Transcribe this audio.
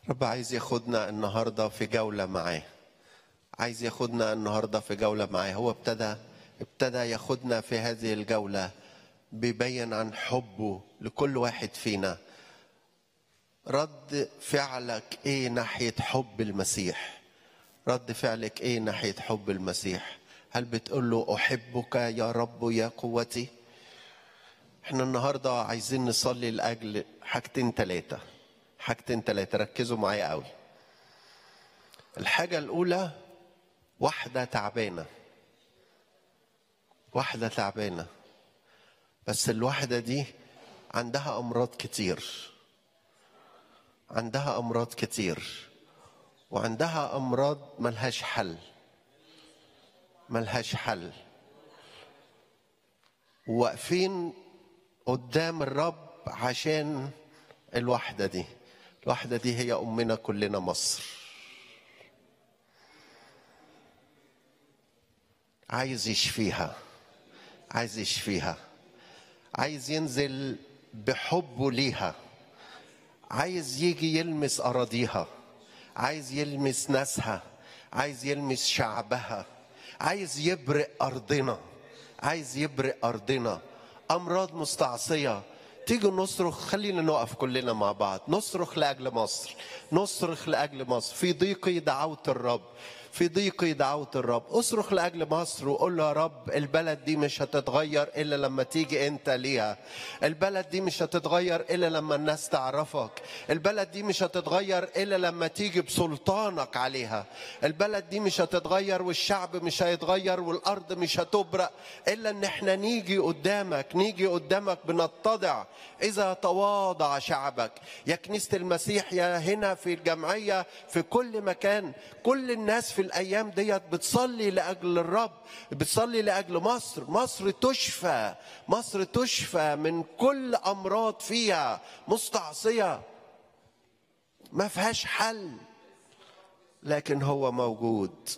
رب عايز ياخدنا النهارده في جولة معاه عايز ياخدنا النهارده في جولة معاه هو ابتدى ابتدى ياخدنا في هذه الجولة بيبين عن حبه لكل واحد فينا رد فعلك ايه ناحية حب المسيح رد فعلك ايه ناحية حب المسيح هل بتقول له احبك يا رب يا قوتي احنا النهارده عايزين نصلي لاجل حاجتين ثلاثه حاجتين ثلاثه ركزوا معايا قوي الحاجه الاولى واحده تعبانه واحده تعبانه بس الواحده دي عندها امراض كتير عندها امراض كتير وعندها امراض ملهاش حل ملهاش حل واقفين قدام الرب عشان الوحدة دي الوحدة دي هي أمنا كلنا مصر عايز يشفيها عايز يشفيها عايز ينزل بحبه ليها عايز يجي يلمس أراضيها عايز يلمس ناسها عايز يلمس شعبها عايز يبرق أرضنا عايز يبرق أرضنا أمراض مستعصية تيجوا نصرخ خلينا نقف كلنا مع بعض نصرخ لأجل مصر نصرخ لأجل مصر في ضيقي دعوت الرب في ضيقي دعوت الرب اصرخ لاجل مصر وقول له يا رب البلد دي مش هتتغير الا لما تيجي انت ليها البلد دي مش هتتغير الا لما الناس تعرفك البلد دي مش هتتغير الا لما تيجي بسلطانك عليها البلد دي مش هتتغير والشعب مش هيتغير والارض مش هتبرق الا ان احنا نيجي قدامك نيجي قدامك بنتضع اذا تواضع شعبك يا كنيسه المسيح يا هنا في الجمعيه في كل مكان كل الناس في الايام ديت بتصلي لاجل الرب بتصلي لاجل مصر مصر تشفى مصر تشفى من كل امراض فيها مستعصيه ما فيهاش حل لكن هو موجود